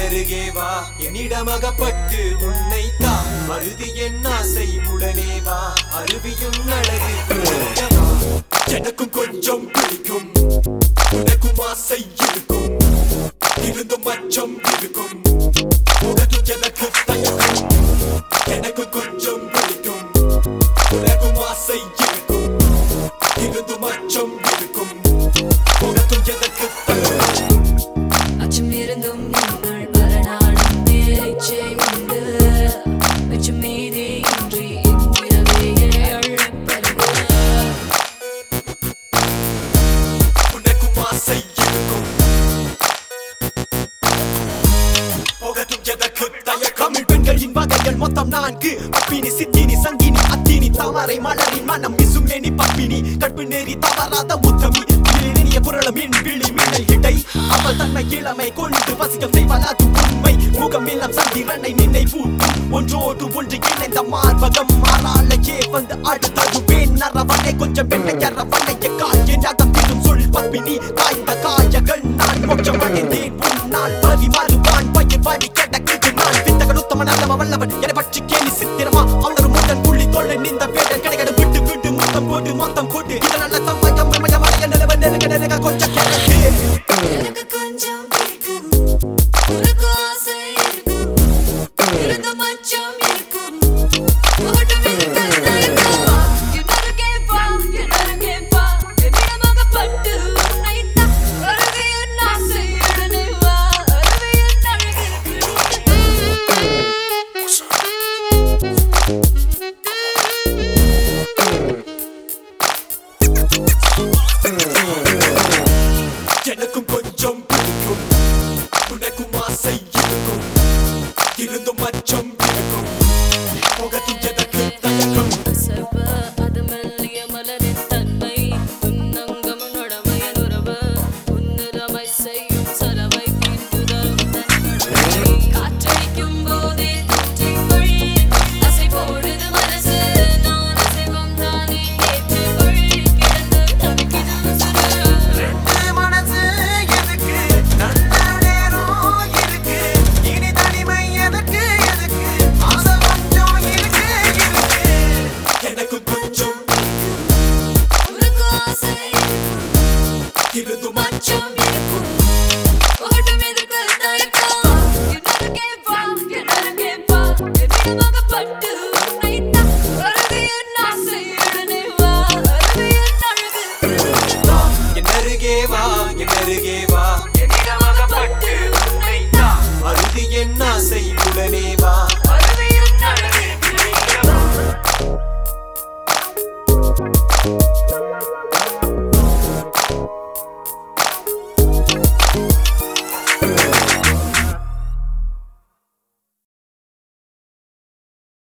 அருகே வா என்னிடமகப்பட்டு உன்னை தா மருதி என் ஆசை உடனே வா அருவியும் அழகு புரிந்தவா. எனக்கும் கொஞ்சம் பிடிக்கும் உனக்கும் ஆசை இருக்கும் இருந்தும் மச்சம் இருக்கும் உனக்கும் எனக்கு தயக்கம் எனக்கு கொஞ்சம் பிடிக்கும் உனக்கும் ஆசை இருக்கும் இருந்தும் மச்சம் இருக்கும் உனக்கும் எனக்கு தயக்கம் அச்சம் இருந்தும் நீங்கள் மறுநாளும் பேச்சை உண்டு மிச்சம் மீதி இன்றி இன்றிரவே அள்ளப்படுக உனக்கும் ஆசை இருக்கும் போகட்டும் எதற்கு தயக்கம் தமிழ் பெண்களின் வகைகள் மொத்தம் நான்கு பப்பினி சித்தினி சங்கினி அத்தினி தாமரை மலரின் மனம் மிசுமேனி பப்பினி கற்பு நெறி தவறாத முத்தமி நெறிய குரலம் மின் விழி மின்னல் இடை அவள் தன்னை இளமை கொண்டு வசியம் செய்வாள் அது உண்மை முகம் எல்லாம் சந்திரனை நின்னை பூட்டும் ஒன்றோடு ஒன்று இணைந்த மார்பகம் மாறாலையே வந்து அடுத்தது வேன் நரவனை கொஞ்சம் வெள்ளை அரவனை கால் என்னாகம் திடும் சொல் பப்பினி காய்ந்த காயகள் நான் மோட்சம் அடைந்தேன் உன்னால் பரிமாறுவான் பயிர் வாடி கிடக்குது நான் வித்தகன் உத்தமன் அல்லவ வல்லவன் என பற்றி கேலி சித்திரமா அவனொரு முட்டன் புள்ளி தொல்லை நின்ற வேடன் கிடைக்கட விட்டு விட்டு முத்தம் போட்டு மொத்தம் போட்டு இது நல்ல சமயம் மயம் மலைய நிலவ நெருங்க நெருங்க கொஞ்சம் கிடக்கு எனக்கு கொஞ்சம் பிடிக்கும் உனக்கு ஆசை இருக்கும் இருந்த மச்சம் இருக்கும் உங்கள்கிட்ட விருப்பம் தயக்கம். என்னருகே வா, என்னருகே வா, என்னிடமாகப்பட்டு உன்னைத்தான் அருவியின் ஆசையுடனே வா, அருவியின் அழகு எனக்கும் கொஞ்சம் பிடிக்கும் உனக்கும் ஆசை இருக்கும் இருந்தும் மச்சம் இருக்கும் முகத்தில் எதற்கு தயக்கம் அசைவு, அது மெல்லிய மலரின் தன்மை. உன்னங்கம் உன்னோடமையின் உறவு. உன்னிறமை செய்யும் சலவை தீர்த்து தரும் தன் கடமை. காற்றடிக்கும் போதே தூற்றிக்கொள். அசை போடுது மனசு. நான் அசைவம் தானே ஏற்றுக்கொள். கிடந்து தவிக்குது உசுரு. ரெண்டு மனசு எதுக்கு நல்ல நேரம் இருக்கு இனி தனிமை எதற்கு எதுக்கு ஆசை கொஞ்சம் இருக்கு இருக்கு எனக்கு கொஞ்சம் உனக்கு ஆசை இருக்கும். இருந்தும் மச்சம் மச்சம் இருக்கும். ஓட்டம் எதற்கு தயக்கம்? என்னருகே வா, என்னருகே வா, என்னிடமாகப்பட்டு உன்னைத்தான் அருவியின் ஆசையுடனே வா, அருவியின் அழகு என் அருகே வா என் அருகே